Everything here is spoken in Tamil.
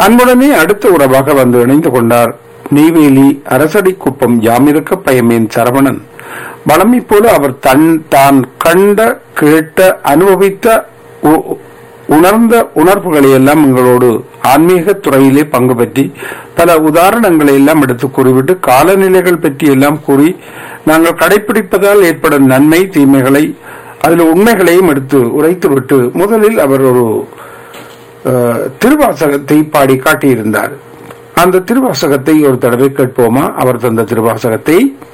அன்புடனே அடுத்த உறவாக வந்து இணைந்து கொண்டார் நெய்வேலி அரசடி குப்பம் யாமிருக்க பயமேன் சரவணன் வளமை போல அவர் தன் தான் கண்ட கேட்ட அனுபவித்த உ- உணர்ந்த உணர்வுகளை எல்லாம் எங்களோடு ஆன்மீக துறையிலே பங்கு பற்றி பல உதாரணங்களை எல்லாம் எடுத்து கூறிவிட்டு காலநிலைகள் பற்றி எல்லாம் கூறி நாங்கள் கடைபிடிப்பதால் ஏற்படும் நன்மை தீமைகளை அதில் உண்மைகளையும் எடுத்து உரைத்துவிட்டு முதலில் அவர் ஒரு அஹ், திருவாசகத்தை பாடி காட்டியிருந்தார் அந்த திருவாசகத்தை ஒரு தடவை கேட்போமா அவர் தந்த திருவாசகத்தை